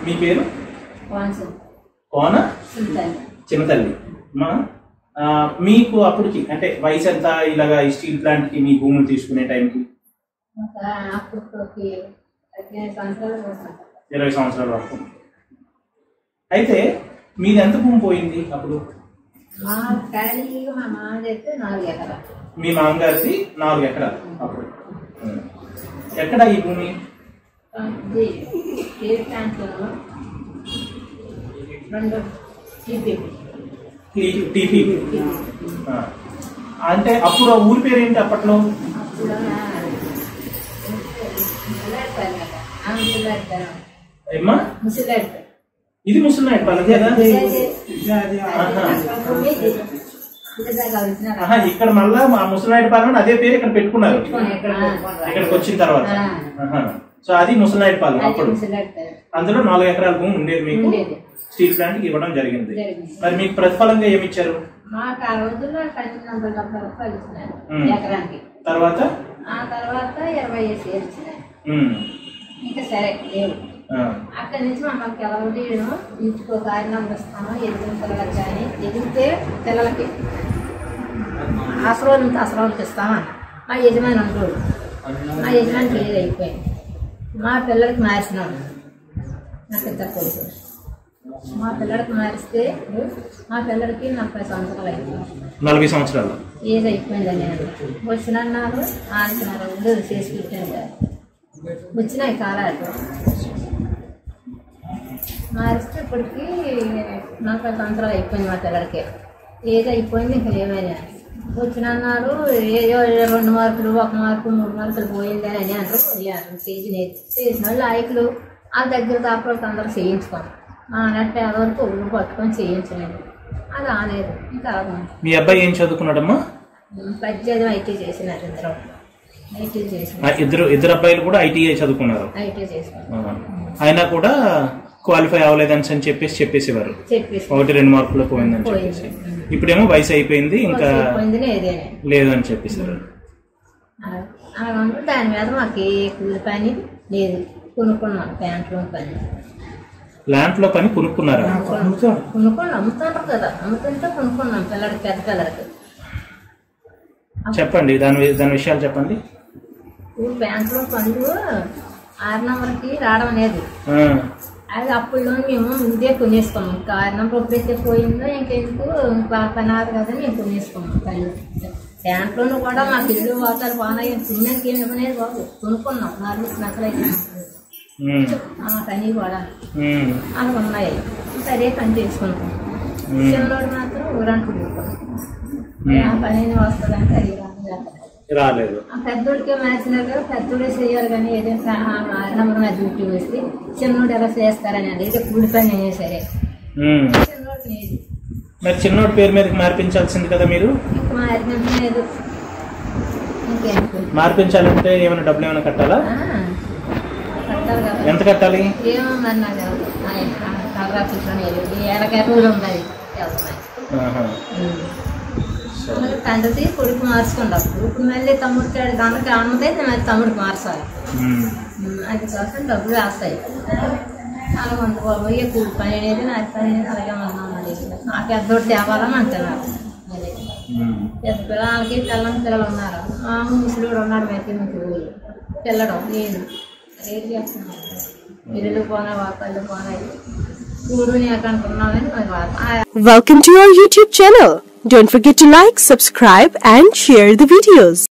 మీ పేరు వాన్సన్ కోన సుల్తాన్ చిన్నతల్లి మా ఆ, మీకు అప్పటికి అంటే వయసు ఎంత ఇలాగా ఈ స్టీల్ ప్లాంట్ కి మీ భూములు తీసుకునే టైంకి ఒక అప్పటికి పద్దెనిమిది సంవత్సరాలు కోసం ఇరవై సంవత్సరాల వరకు అయితే మీది ఎంత భూమి పోయింది అప్పుడు మా ఖాళీగా మా మామ చెప్తే నాలుగు ఎకరాలు మీ మామగారిది నాలుగు ఎకరాలు అప్పుడు ఉం. ఎక్కడ ఈ భూమి ఇది స్టేట్ బ్యాంకులో రెండు టీపీపీ టీపీ అంటే అప్పుడు ఆ ఊరి పేరు ఏంటి అప్పట్లో అప్పుడు ముసలాడతారు కదా ఆ ముసలాడతారు ఏమ్మా ముసలాడతారు ఇది ముసలినాయుడు పాలెం కదా ఆహా, ఇక్కడ మళ్ళా మా ముసలినాయుడు పాలెం అదే పేరు ఇక్కడ పెట్టుకున్నారు ఇక్కడికి వచ్చిన తర్వాత ఆహా. సో అది ముసలినాయుడు పాలెం అప్పుడు ముసలాడతారు అందులో నాలుగు ఎకరాల భూమి ఉండేది మీకు ఉండేది. స్టీల్ ప్లాంట్ కి ఇవ్వడం జరిగింది జరిగింది. మరి మీకు ప్రతిఫలంగా ఏమి ఇచ్చారు మాకు ఆ రోజుల్లో పన్నెండు వందల డెబ్బై రూపాయలు ఇచ్చినారు ఉమ్. ఎకరానికి తర్వాత ఆ తర్వాత ఇరవై వేసి ఇచ్చినారు ఉమ్, ఇంకా సరే లేవు ఆ, అక్కడి నుంచి మమ్మల్ని ఎవరు తీయడం ఇంటికి ఒక కారణం ఇస్తాము ఎదిగిన పిల్లలకి కానీ ఎదిగితే పిల్లలకి అసలు నుంచి అసలు ఇస్తామా మా యజమాని ఉండడు మా యజమాని క్లియర్ అయిపోయింది మా పిల్లలకి మార్చినాడు నాకు ఇద్దరు కొడుకు మా పిల్లలకి మారిస్తే మా పిల్లలకి నలభై సంవత్సరాలు అయిపోయింది నలభై సంవత్సరాలు ఏజ్ అయిపోయిందని నేను వచ్చినన్నారు ఆడుతున్నారు లేదు చేసి పెట్టాను కదా వచ్చినాయి కాలాలు మారిస్తే ఇప్పటికి నలభై సంవత్సరాలు అయిపోయింది మా పిల్లలకి ఏజ్ అయిపోయింది ఇంకా ఏమైనా వచ్చినన్నారు ఏదో రెండు మార్కులు ఒక మార్కు మూడు మార్కులు పోయింది అని అంటారు పోయారు చేసి చేసిన వాళ్ళు నాయకులు ఆ దగ్గర దాపలకు అందరూ చేయించుకోండి మా అన్నట్టు వరకు ఊరు పట్టుకొని చేయించలేదు అది ఆలేదు ఇంకా అలాగే మీ అబ్బాయి ఏం చదువుకున్నాడమ్మా పద్దెనిమిది ఐటీ చేసినారు ఇద్దరు ఐటీ చేసిన ఆ, ఇద్దరు ఇద్దరు అబ్బాయిలు కూడా ఐటీఐ చదువుకున్నారు ఐటీ చేసినారు ఆ. అయినా కూడా క్వాలిఫై అవ్వలేదని అని చెప్పేసి చెప్పేసేవారు చెప్పేసి ఒకటి రెండు మార్కులు పోయిందని చెప్పేసి పోయింది. ఇప్పుడేమో వయసు అయిపోయింది ఇంకా అయిపోయింది లేదేనే లేదు అని చెప్పేసారు అలా ఉంటే దాని మీద మాకు ఏ కూలి పని లేదు కొనుక్కున్నాం ప్యాంట్లు పని ల్యాండ్ లో పని కొనుక్కున్నారా కొనుక్కొని అమ్ముతుంటారు కదా అమ్ముతుంటే కొనుక్కున్నాం పిల్లడికి పెద్ద పిల్లలకి చెప్పండి దాని వి- దాని విషయాలు చెప్పండి ఇప్పుడు బ్యాంకులో పండు ఆరు నెంబర్కి రావడం అనేది ఆ, అది అప్పుడు మేము ముందే కొనేసుకున్నాం ఇంకా ఆరు నెంబర్ ఎప్పుడైతే పోయిందో ఇంకెందుకు ఇంకా పని ఆరు కదా మేము కొనేసుకున్నాం పని బ్యాంకులోనూ కూడా మాకు ఇల్లు వాతాలు బాగున్నాయి తిన్నాక ఏమి ఇవ్వలేదు బాబు కొనుక్కున్నాం నాలుగు నక్కలైతే ఉమ్, ఆ పని కూడా ఉమ్, అలా ఉన్నాయి సరే పని చేసుకుంటాం ఉమ్. చిన్నోడు మాత్రం ఊరంటూ ఆ పని వస్తుందంటే అది రాదు. రాలేదు ఆ పెద్దోడికే మార్చినారు కదా పెద్దోడే చేయాలి కానీ ఏదైనా నెంబర్ మీద డ్యూటీ వస్తే చిన్నోడు ఎలా చేస్తారని అది అయితే కూలి పని అయినా సరే ఉమ్. చిన్నోడు లేదు మరి చిన్నోడి పేరు మీదకి మార్పించాల్సింది కదా మీరు ఇంకా మారినట్టు లేదు ఇంకేం మార్పించాలంటే ఏమైనా డబ్బులు ఏమైనా కట్టాలా ఆ, కట్టాలి కదా ఎంత కట్టాలి ఏమో మరి నాకు తెలియదు. ఆయన కలరాత్రిలోనే ఈ ఎలకెరలు ఉన్నాయి వెళ్తున్నాయి ఆహా. సరే. మళ్ళీ తండ్రిది కొడుకు మార్చుకుంటాం ఇప్పుడు మళ్ళీ తమ్ముడికి దానికి అన్నదే మరి తమ్ముడికి మార్చాలి ఉమ్. ఉమ్, అది కోసం డబ్బులు వేస్తాయి అలా వంద బాబు ఇక కూలి పని అనేది నా పని అనేది అలాగే ఉన్నాం మరి నాకు పెద్దోడు తేవాలని అంటున్నారు మరి ఉమ్. పెద్ద పిల్లలకి పిల్లని పిల్లలు ఉన్నారు మా ముసలిడు ఉన్నాడు అయితే మీకు పిల్లడు నేను రేటు చేస్తున్నాను పిల్లలు పోనాయి వార్తలు పోనాయి కూడు నీకు అనుకున్నామని మరి వాత Welcome to our YouTube channel. Don't forget to like, subscribe and share the videos.